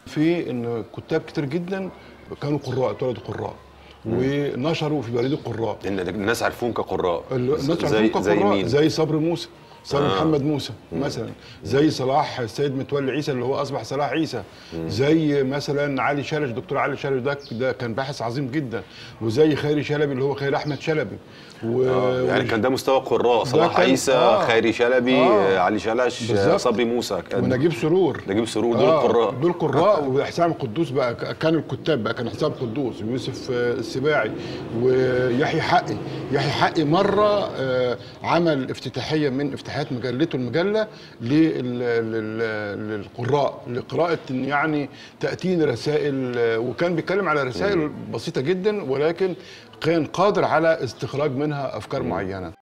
في ان كتاب كتير جدا كانوا قراء اتولدوا قراء ونشروا في بريد القراء لان الناس عرفوهم كقراء الناس زي عرفوهم زي كقراء مين زي صبري موسى صبري آه. محمد موسى مثلا زي صلاح السيد متولي عيسى اللي هو اصبح صلاح عيسى زي مثلا علي شلش دكتور علي شلش ده ده كان باحث عظيم جدا وزي خيري شلبي اللي هو خير احمد شلبي و... آه. يعني كان ده مستوى قراء صلاح كان- عيسى آه. خيري شلبي آه. علي شلش بالظبط. صبري موسى كان ونجيب سرور نجيب سرور دول آه، قراء دول قراء وحسام قدوس بقى ك- كان الكتاب بقى كان حسام قدوس ويوسف آه، السباعي ويحيى حقي يحيى حقي مره آه، عمل افتتاحيه من افتتاحيات مجلته المجله لل- لل- للقراء لقراءه إن يعني تاتيني رسائل آه، وكان بيتكلم على رسائل بسيطه جدا ولكن كان قادر على استخراج منها افكار معينه